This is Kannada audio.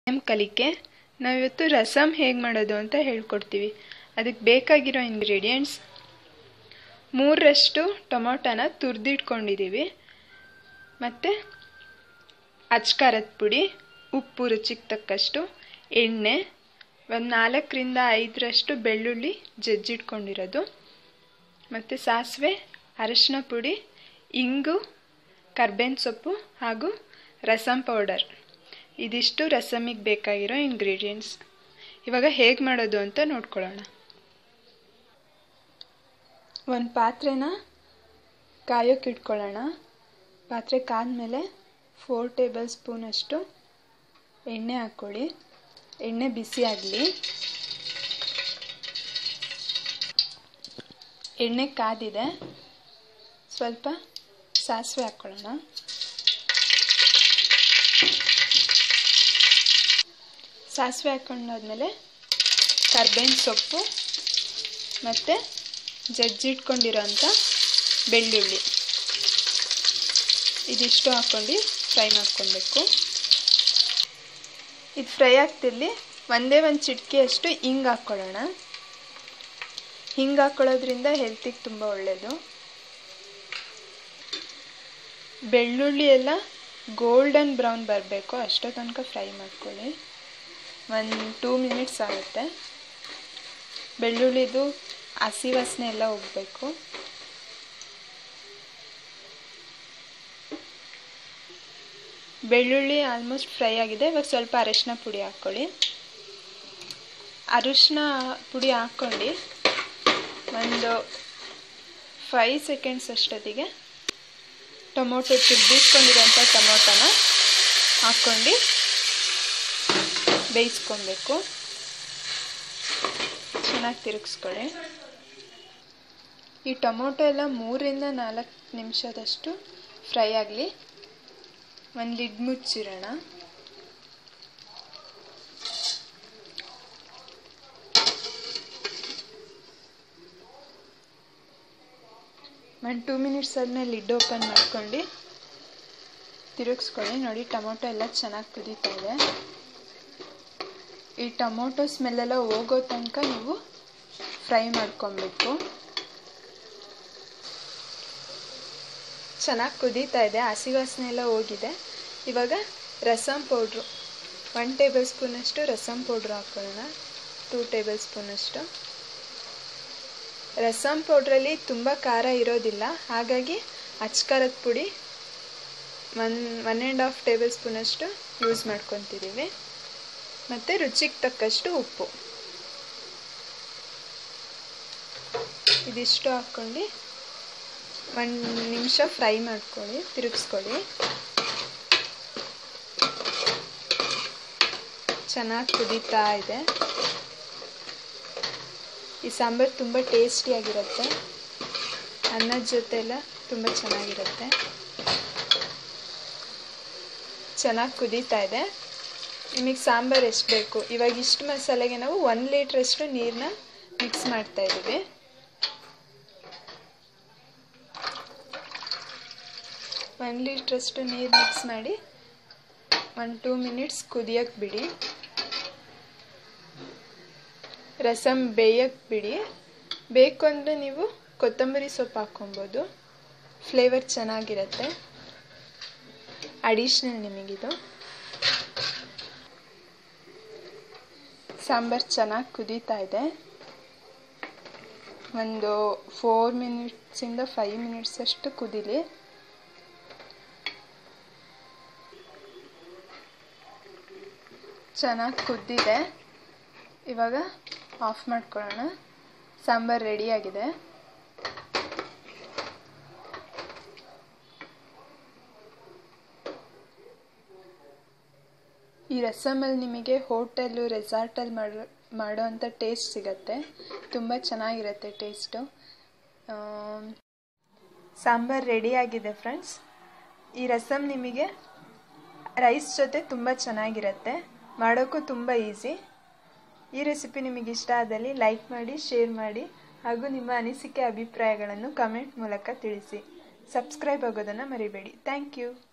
ಎಮ್ ಕಲಿಕೆ ನಾವಿವತ್ತು ರಸಮ್ ಹೇಗೆ ಮಾಡೋದು ಅಂತ ಹೇಳ್ಕೊಡ್ತೀವಿ ಅದಕ್ಕೆ ಬೇಕಾಗಿರೋ ಇಂಗ್ರೀಡಿಯೆಂಟ್ಸ್ ಮೂರರಷ್ಟು ಟೊಮೊಟೊನ ತುರಿದಿಟ್ಕೊಂಡಿದ್ದೀವಿ ಮತ್ತು ಅಚ್ಕಾರದ ಪುಡಿ ಉಪ್ಪು ರುಚಿಗೆ ತಕ್ಕಷ್ಟು ಎಣ್ಣೆ ಒಂದು ನಾಲ್ಕರಿಂದ ಐದರಷ್ಟು ಬೆಳ್ಳುಳ್ಳಿ ಜಜ್ಜಿಟ್ಕೊಂಡಿರೋದು ಮತ್ತು ಸಾಸಿವೆ ಅರಶಿನ ಪುಡಿ ಇಂಗು ಕರ್ಬೇವಿನ ಸೊಪ್ಪು ಹಾಗೂ ರಸಮ್ ಪೌಡರ್ ಇದಿಷ್ಟು ರಸಮಿಗೆ ಬೇಕಾಗಿರೋ ಇಂಗ್ರೀಡಿಯೆಂಟ್ಸ್ ಇವಾಗ ಹೇಗೆ ಮಾಡೋದು ಅಂತ ನೋಡ್ಕೊಳ್ಳೋಣ ಒಂದು ಪಾತ್ರೆನ ಕಾಯೋಕೆ ಇಟ್ಕೊಳ್ಳೋಣ ಪಾತ್ರೆ ಕಾದ್ಮೇಲೆ ಫೋರ್ ಟೇಬಲ್ ಸ್ಪೂನಷ್ಟು ಎಣ್ಣೆ ಹಾಕ್ಕೊಳ್ಳಿ ಎಣ್ಣೆ ಬಿಸಿ ಆಗಲಿ ಎಣ್ಣೆ ಕಾದಿದೆ ಸ್ವಲ್ಪ ಸಾಸಿವೆ ಹಾಕ್ಕೊಳ್ಳೋಣ ಸಾಸಿವೆ ಹಾಕ್ಕೊಂಡಾದ್ಮೇಲೆ ಕರ್ಬೇವಿನ ಸೊಪ್ಪು ಮತ್ತು ಜಜ್ಜಿಟ್ಕೊಂಡಿರೋಂಥ ಬೆಳ್ಳುಳ್ಳಿ ಇದಿಷ್ಟು ಹಾಕ್ಕೊಂಡು ಫ್ರೈ ಮಾಡ್ಕೊಬೇಕು ಇದು ಫ್ರೈ ಆಗ್ತಿರಲಿ ಒಂದೇ ಒಂದು ಚಿಟಿಕೆಯಷ್ಟು ಹಿಂಗೆ ಹಾಕ್ಕೊಳ್ಳೋಣ ಹಿಂಗೆ ಹಾಕ್ಕೊಳ್ಳೋದ್ರಿಂದ ಹೆಲ್ತಿಗೆ ತುಂಬ ಒಳ್ಳೆಯದು ಬೆಳ್ಳುಳ್ಳಿ ಎಲ್ಲ ಗೋಲ್ಡನ್ ಬ್ರೌನ್ ಬರಬೇಕು ಅಷ್ಟೋ ತನಕ ಫ್ರೈ ಮಾಡ್ಕೊಳ್ಳಿ ಒಂದು ಟೂ ಮಿನಿಟ್ಸ್ ಆಗುತ್ತೆ ಬೆಳ್ಳುಳ್ಳಿದು ಹಸಿ ವಾಸನೆ ಎಲ್ಲ ಹೋಗಬೇಕು ಬೆಳ್ಳುಳ್ಳಿ ಆಲ್ಮೋಸ್ಟ್ ಫ್ರೈ ಆಗಿದೆ ಇವಾಗ ಸ್ವಲ್ಪ ಅರಶಿನ ಪುಡಿ ಹಾಕ್ಕೊಳ್ಳಿ ಅರಿಶಿನ ಪುಡಿ ಹಾಕ್ಕೊಂಡು ಒಂದು ಫೈವ್ ಸೆಕೆಂಡ್ಸ್ ಅಷ್ಟೊತ್ತಿಗೆ ಟೊಮೊಟೊ ತುರ್ದಿಟ್ಕೊಂಡಿರೋಂಥ ಟೊಮೊಟೊನ ಹಾಕ್ಕೊಂಡು ಬೇಯಿಸ್ಕೊಬೇಕು ಚೆನ್ನಾಗಿ ತಿರುಗಿಸ್ಕೊಳ್ಳಿ ಈ ಟೊಮೊಟೊ ಎಲ್ಲ ಮೂರಿಂದ ನಾಲ್ಕು ನಿಮಿಷದಷ್ಟು ಫ್ರೈ ಆಗಲಿ ಒಂದು ಲಿಡ್ ಮುಚ್ಚಿರೋಣ ಒಂದು ಟೂ ಮಿನಿಟ್ಸ್ ಆದಮೇಲೆ ಲಿಡ್ ಓಪನ್ ಮಾಡ್ಕೊಂಡು ತಿರುಗಿಸ್ಕೊಳ್ಳಿ ನೋಡಿ ಟೊಮೊಟೊ ಎಲ್ಲ ಚೆನ್ನಾಗಿ ಕುದೀತಾ ಇದೆ ಈ ಟೊಮೊಟೊ ಸ್ಮೆಲ್ಲೆಲ್ಲ ಹೋಗೋ ತನಕ ನೀವು ಫ್ರೈ ಮಾಡ್ಕೊಬೇಕು ಚೆನ್ನಾಗಿ ಕುದೀತಾ ಇದೆ ಹಸಿ ವಾಸನೆ ಎಲ್ಲ ಹೋಗಿದೆ ಇವಾಗ ರಸಮ್ ಪೌಡ್ರು ಒನ್ ಟೇಬಲ್ ಸ್ಪೂನಷ್ಟು ರಸಮ್ ಪೌಡ್ರು ಹಾಕ್ಕೊಳ್ಳೋಣ ಟೂ ಟೇಬಲ್ ಸ್ಪೂನಷ್ಟು ರಸಮ್ ಪೌಡ್ರಲ್ಲಿ ತುಂಬ ಖಾರ ಇರೋದಿಲ್ಲ ಹಾಗಾಗಿ ಅಚ್ಕಾರದ ಪುಡಿ one one and half table ಸ್ಪೂನಷ್ಟು ಯೂಸ್ ಮಾಡ್ಕೊತಿದ್ದೀವಿ ಮತ್ತು ರುಚಿಗೆ ತಕ್ಕಷ್ಟು ಉಪ್ಪು ಇದಿಷ್ಟು ಹಾಕ್ಕೊಂಡು ಒಂದು ನಿಮಿಷ ಫ್ರೈ ಮಾಡ್ಕೊಳ್ಳಿ ತಿರುಗಿಸ್ಕೊಳ್ಳಿ ಚೆನ್ನಾಗಿ ಕುದೀತಾ ಇದೆ ಈ ಸಾಂಬಾರು ತುಂಬ ಟೇಸ್ಟಿಯಾಗಿರುತ್ತೆ ಅನ್ನದ ಜೊತೆ ಎಲ್ಲ ತುಂಬ ಚೆನ್ನಾಗಿರುತ್ತೆ ಚೆನ್ನಾಗಿ ಕುದೀತಾ ಇದೆ ನಿಮಗೆ ಸಾಂಬಾರು ಎಷ್ಟು ಬೇಕು ಇವಾಗ ಇಷ್ಟು ಮಸಾಲೆಗೆ ನಾವು ಒಂದು ಲೀಟ್ರಷ್ಟು ನೀರನ್ನ ಮಿಕ್ಸ್ ಮಾಡ್ತಾ ಇದ್ದೀವಿ ಒಂದು ಲೀಟ್ರಷ್ಟು ನೀರು ಮಿಕ್ಸ್ ಮಾಡಿ ಒಂದು ಟೂ ಮಿನಿಟ್ಸ್ ಕುದಿಯೋಕ್ಕೆ ಬಿಡಿ ರಸಮ್ ಬೇಯಕ್ಕೆ ಬಿಡಿ ಬೇಕು ಅಂದರೆ ನೀವು ಕೊತ್ತಂಬರಿ ಸೊಪ್ಪು ಹಾಕ್ಕೊಬೋದು ಫ್ಲೇವರ್ ಚೆನ್ನಾಗಿರುತ್ತೆ ಅಡಿಷ್ನಲ್ ನಿಮಗಿದು ಸಾಂಬಾರು ಚೆನ್ನಾಗಿ ಕುದೀತಾ ಇದೆ ಒಂದು ಫೋರ್ ಮಿನಿಟ್ಸಿಂದ ಫೈವ್ ಮಿನಿಟ್ಸ್ ಅಷ್ಟು ಕುದೀಲಿ ಚೆನ್ನಾಗಿ ಕುದ್ದಿದೆ ಇವಾಗ ಆಫ್ ಮಾಡ್ಕೊಳ್ಳೋಣ ಸಾಂಬಾರು ರೆಡಿಯಾಗಿದೆ ಈ ರಸಮಲ್ಲಿ ನಿಮಗೆ ಹೋಟೆಲು ರೆಸಾರ್ಟಲ್ಲಿ ಮಾಡೋ ಮಾಡೋ ಅಂಥ ಟೇಸ್ಟ್ ಸಿಗತ್ತೆ ತುಂಬ ಚೆನ್ನಾಗಿರುತ್ತೆ ಟೇಸ್ಟು ಸಾಂಬಾರು ರೆಡಿಯಾಗಿದೆ ಫ್ರೆಂಡ್ಸ್ ಈ ರಸಮ್ ನಿಮಗೆ ರೈಸ್ ಜೊತೆ ತುಂಬ ಚೆನ್ನಾಗಿರುತ್ತೆ ಮಾಡೋಕ್ಕೂ ತುಂಬ ಈಸಿ ಈ ರೆಸಿಪಿ ನಿಮಗೆ ಇಷ್ಟ ಆದಲ್ಲಿ ಲೈಕ್ ಮಾಡಿ ಶೇರ್ ಮಾಡಿ ಹಾಗೂ ನಿಮ್ಮ ಅನಿಸಿಕೆ ಅಭಿಪ್ರಾಯಗಳನ್ನು ಕಮೆಂಟ್ ಮೂಲಕ ತಿಳಿಸಿ ಸಬ್ಸ್ಕ್ರೈಬ್ ಆಗೋದನ್ನು ಮರಿಬೇಡಿ ಥ್ಯಾಂಕ್ ಯು